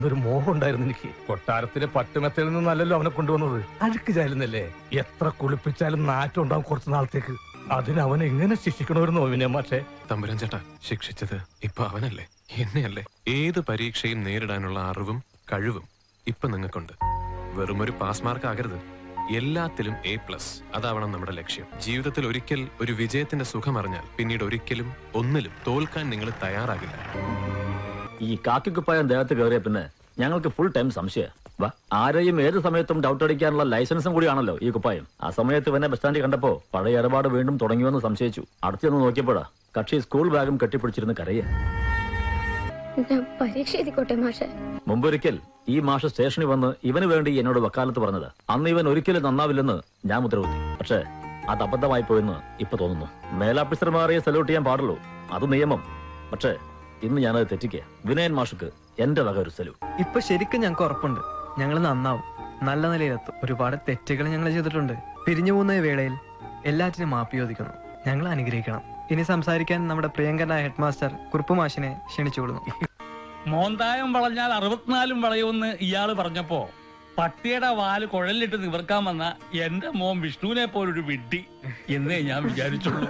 ഒരു മോഹം ഉണ്ടായിരുന്നു എനിക്ക് കൊട്ടാരത്തിലെ പട്ടുമെത്തയിൽ നിന്നല്ലല്ലോ അവനെ കൊണ്ടുവന്നത് അഴുക്ക് ചാലുന്നല്ലേ എത്ര കുളിപ്പിച്ചാലും നാറ്റം ഉണ്ടാവും കുറച്ചു നാളത്തേക്ക് അതിന് അവനെ എങ്ങനെ ശിക്ഷിക്കണമായിരുന്നു അവനെ മാഷേ തമ്പുരാൻ ചേട്ടാ ശിക്ഷിച്ചത് ഇപ്പൊ അവനല്ലേ എന്നെയല്ലേ ഏത് പരീക്ഷയും നേരിടാനുള്ള അറിവും കഴിവും ഇപ്പൊ നിങ്ങൾക്കുണ്ട് വെറുമൊരു പാസ് മാർക്ക് ആകരുത് എല്ലാത്തിലും എ പ്ലസ് അതാവണം നമ്മുടെ ലക്ഷ്യം ജീവിതത്തിൽ ഒരിക്കൽ ഒരു വിജയത്തിന്റെ സുഖം അറിഞ്ഞാൽ പിന്നീട് ഒരിക്കലും ഒന്നിലും തോൽക്കാൻ നിങ്ങൾ തയ്യാറാകില്ല ഈ കാക്കിക്കുപ്പായം ദേഹത്ത് കയറിയ പിന്നെ ഞങ്ങൾക്ക് ഫുൾ ടൈം സംശയ വാ ആരെയും ഏത് സമയത്തും ഡൗട്ട് അടിക്കാനുള്ള ലൈസൻസും കൂടിയാണല്ലോ ഈ കുപ്പായം ആ സമയത്ത് ഇവനെ ബസ് സ്റ്റാൻഡിൽ കണ്ടപ്പോ പഴയ ഇടപാട് വീണ്ടും തുടങ്ങിയെന്ന് സംശയിച്ചു അടുത്ത് ചെന്ന് നോക്കിയപ്പോഴാ കക്ഷി സ്കൂൾ ബാഗും കെട്ടിപ്പിടിച്ചിരുന്ന് കരയെ ഞാൻ പരീക്ഷ എഴുതിക്കോട്ടെ മാഷെ മുമ്പൊരിക്കൽ ഈ മാഷ സ്റ്റേഷനിൽ വന്ന് ഇവന് വേണ്ടി എന്നോട് വക്കാലത്ത് പറഞ്ഞത് അന്ന് ഇവൻ ഒരിക്കലും നന്നാവില്ലെന്ന് ഞാൻ മുദ്രകുത്തി പക്ഷേ അത് അബദ്ധമായി പോയെന്ന് ഇപ്പൊ തോന്നുന്നു മേലാഫീസർമാരെ സല്യൂട്ട് ചെയ്യാൻ പാടുള്ളൂ അത് നിയമം പക്ഷേ ഇന്ന് ഞാനത് തെറ്റിക്കുക വിനയൻ മാഷക്ക് എന്റെ വക ഒരു സല്യൂട്ട് ഇപ്പൊ ശരിക്കും ഞങ്ങൾക്ക് ഉറപ്പുണ്ട് ഞങ്ങൾ നന്നാവും നല്ല നിലയിലെത്തും ഒരുപാട് തെറ്റുകൾ ഞങ്ങൾ ചെയ്തിട്ടുണ്ട് പിരിഞ്ഞു പോകുന്ന ഈ വേളയിൽ എല്ലാറ്റിനും മാപ്പി ചോദിക്കുന്നു ഞങ്ങൾ അനുഗ്രഹിക്കണം ഇനി സംസാരിക്കാൻ നമ്മുടെ പ്രിയങ്കരനായ ഹെഡ് മാസ്റ്റർ കുറുപ്പ് മാഷിനെ ക്ഷണിച്ചുകൊള്ളുന്നു മോന്തായം വളഞ്ഞാൽ അറുപത്തിനാലും വളയുമെന്ന് ഇയാള് പറഞ്ഞപ്പോ പട്ടിയുടെ വാല് കുഴലിലിട്ട് നിവർക്കാൻ വന്ന എന്റെ മോൻ വിഷ്ണുവിനെ പോലൊരു വിഡ്ഢി എന്നേ ഞാൻ വിചാരിച്ചുള്ളൂ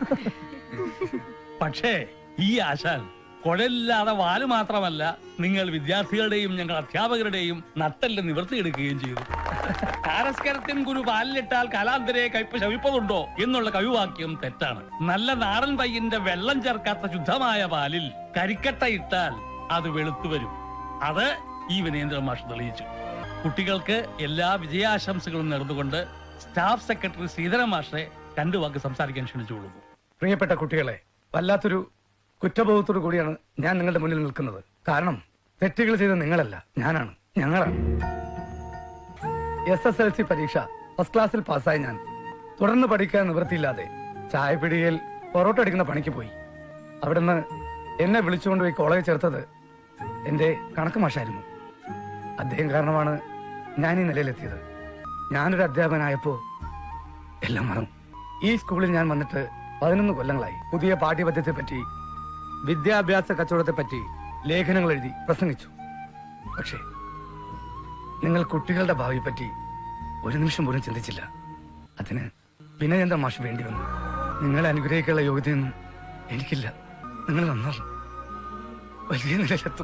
പക്ഷേ ഈ ആശാൻ കുഴലില്ലാതെ വാല് മാത്രമല്ല നിങ്ങൾ വിദ്യാർത്ഥികളുടെയും ഞങ്ങൾ അധ്യാപകരുടെയും നട്ടെല്ലാം നിവർത്തിയെടുക്കുകയും ചെയ്തു കാരസ്കരത്തിൻ ഗുരു പാലിലിട്ടാൽ കലാന്തരെ കയ്പ് ശവിപ്പതുണ്ടോ എന്നുള്ള കവിവാക്യം തെറ്റാണ് നല്ല നാടൻ പയ്യന്റെ വെള്ളം ചേർക്കാത്ത ശുദ്ധമായ പാലിൽ കരിക്കട്ട ഇട്ടാൽ അത് വെളുത്തു വരും അത് ഈ വിനേന്ദ്ര മാഷ് തെളിയിച്ചു കുട്ടികൾക്ക് എല്ലാ വിജയാശംസകളും നേർന്നുകൊണ്ട് സ്റ്റാഫ് സെക്രട്ടറി ശ്രീധരൻ മാഷെ രണ്ടു വാക്ക് സംസാരിക്കാൻ ക്ഷണിച്ചുകൊള്ളുന്നു പ്രിയപ്പെട്ട കുട്ടികളെ വല്ലാത്തൊരു കുറ്റബോധത്തോടു കൂടിയാണ് ഞാൻ നിങ്ങളുടെ മുന്നിൽ നിൽക്കുന്നത് കാരണം തെറ്റുകൾ ചെയ്ത നിങ്ങളല്ല ഞാനാണ് ഞങ്ങളാണ് എസ് എസ് എൽ സി പരീക്ഷ ഫസ്റ്റ് ക്ലാസ്സിൽ പാസ്സായ ഞാൻ തുടർന്ന് പഠിക്കാൻ നിവൃത്തിയില്ലാതെ ചായപ്പിടിയിൽ പൊറോട്ട അടിക്കുന്ന പണിക്ക് പോയി അവിടുന്ന് എന്നെ വിളിച്ചുകൊണ്ടുപോയി കോളേജ് ചേർത്തത് എന്റെ കണക്ക് മാഷായിരുന്നു അദ്ദേഹം കാരണമാണ് ഞാൻ ഈ നിലയിലെത്തിയത് ഞാനൊരു അധ്യാപകനായപ്പോ എല്ലാം മറന്നു ഈ സ്കൂളിൽ ഞാൻ വന്നിട്ട് പതിനൊന്ന് കൊല്ലങ്ങളായി പുതിയ പാഠ്യപദ്ധതിയെ പറ്റി വിദ്യാഭ്യാസ കച്ചവടത്തെ പറ്റി ലേഖനങ്ങൾ എഴുതി പ്രസംഗിച്ചു പക്ഷേ നിങ്ങൾ കുട്ടികളുടെ ഭാവിയെ പറ്റി ഒരു നിമിഷം പോലും ചിന്തിച്ചില്ല അതിന് വിനയന്ത മാഷ് വേണ്ടി വന്നു നിങ്ങളെ അനുഗ്രഹിക്കാനുള്ള യോഗ്യതയൊന്നും എനിക്കില്ല നിങ്ങൾ നന്നാവും വലിയ നിലയിലെത്തും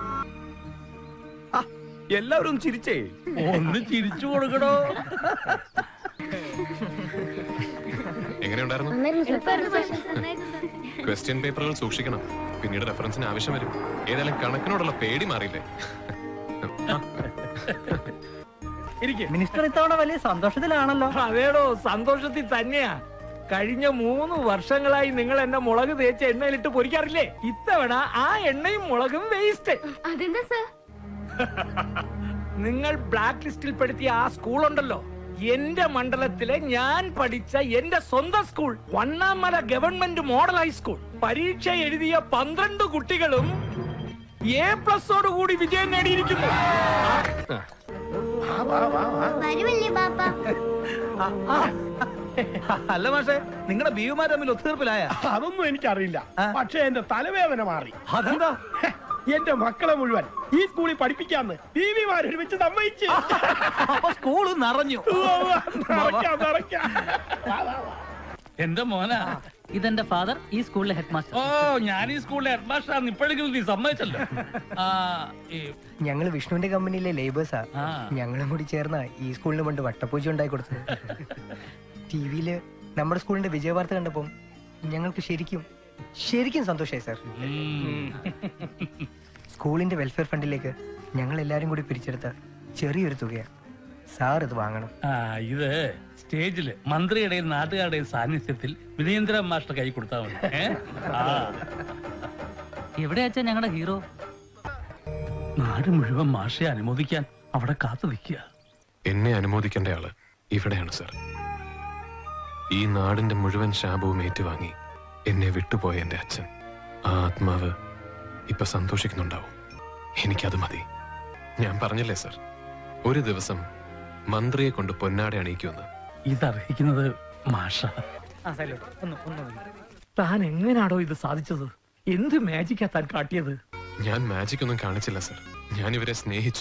എല്ലാവരും ചിരിച്ചേ ഒന്ന് ചിരിച്ചു കൊടുക്കണോ എങ്ങനെയുണ്ടായിരുന്നു ക്വസ്റ്റ്യൻ പേപ്പറുകൾ സൂക്ഷിക്കണം പിന്നീട് റെഫറൻസിന് ആവശ്യം വരും ഏതായാലും കണക്കിനോടുള്ള പേടി മാറിയില്ലേ മിനിസ്റ്റർ ഇത്തവണ വലിയ സന്തോഷത്തിലാണല്ലോ അതേടോ സന്തോഷത്തിൽ തന്നെയാ കഴിഞ്ഞ മൂന്ന് വർഷങ്ങളായി നിങ്ങൾ എന്നെ മുളക് തേച്ച് എണ്ണയിലിട്ട് പൊരിക്കാറില്ലേ ഇത്തവണ ആ എണ്ണയും മുളകും വേസ്റ്റ് അതെന്താ സർ നിങ്ങൾ ബ്ലാക്ക് ലിസ്റ്റിൽ പെടുത്തിയ ആ സ്കൂൾ ഉണ്ടല്ലോ എന്റെ മണ്ഡലത്തിലെ ഞാൻ പഠിച്ച എന്റെ സ്വന്തം school Vannamala government model high school പരീക്ഷ എഴുതിയ പന്ത്രണ്ട് കുട്ടികളും എ പ്ലസോട് കൂടി വിജയം നേടിയിരിക്കുന്നു വരുമല്ലേ ബാപ്പ അല്ല മാഷെ നിങ്ങളുടെ ബിയുമാർ തമ്മിൽ ഒത്തുതീർപ്പിലായ അതൊന്നും എനിക്കറിയില്ല പക്ഷെ എന്റെ തലവേദന മാറി അതെന്താ എന്റെ മക്കളെ മുഴുവൻ ഈ സ്കൂളിൽ പഠിപ്പിക്കാന്ന് ടി വിമാർ ഒരുമിച്ച് സമ്മതിച്ച് അപ്പൊ സ്കൂള് നിറഞ്ഞു നിറയ്ക്കാം, നിറയ്ക്കാം. എന്റെ മോനാ ഇതെന്റെ ഫാദർ ഈ സ്കൂളിലെ ഹെഡ് മാസ്റ്റർ ഓ ഞാൻ ഈ സ്കൂളിലെ ഹെഡ് മാസ്റ്റർ ഇപ്പോഴെങ്കിലും നീ സമ്മതിച്ചല്ലോ ആ ഈ ഞങ്ങൾ വിഷ്ണുവിന്റെ കമ്പനിയിലെ ലേബേഴ്സാ ആ ഞങ്ങളും കൂടി ചേർന്ന ഈ സ്കൂളിന് പണ്ട് വട്ടപ്പൂജ ഉണ്ടായി കൊടുത്തത് ടി വിയില് നമ്മുടെ സ്കൂളിന്റെ വിജയവാർത്ത കണ്ടപ്പം ഞങ്ങൾക്ക് ശരിക്കും ശരിക്കും സന്തോഷമായി സാർ ഉം. സ്കൂളിന്റെ വെൽഫെയർ ഫണ്ടിലേക്ക് ഞങ്ങൾ എല്ലാരും കൂടി പിരിച്ചെടുത്ത ചെറിയൊരു തുകയാ സാർ ഇത് വാങ്ങണം ആ ഇത് സ്റ്റേജില് മന്ത്രിയുടെയും നാട്ടുകാരുടെയും സാന്നിധ്യത്തിൽ വിനേന്ദ്ര മാസ്റ്റർ കൈ കൊടുത്താൽ മതി ഏ? ആ എവിടെ വെച്ചാ ഞങ്ങളുടെ ഹീറോ നാട് മുഴുവൻ മാഷെ അനുമോദിക്കാൻ അവിടെ കാത്തു നിൽക്കുക എന്നെ അനുമോദിക്കേണ്ട ആള് ഇവിടെയാണ് സർ ഈ നാടിന്റെ മുഴുവൻ ശാപവും ഏറ്റുവാങ്ങി എന്നെ വിട്ടുപോയ എന്റെ അച്ഛൻ ആ ആത്മാവ് ഇപ്പൊ സന്തോഷിക്കുന്നുണ്ടാവും എനിക്കത് മതി ഞാൻ പറഞ്ഞില്ലേ സർ ഒരു ദിവസം മന്ത്രിയെ കൊണ്ട് പൊന്നാടെ അണിയിക്കുമെന്ന് ഇതർഹിക്കുന്നത് മാഷ താൻ എങ്ങനാടോ ഇത് സാധിച്ചത് എന്ത് മാജിക്കാ താൻ കാട്ടിയത് ഞാൻ മാജിക് ഒന്നും കാണിച്ചില്ല സർ ഞാൻ ഇവരെ സ്നേഹിച്ചു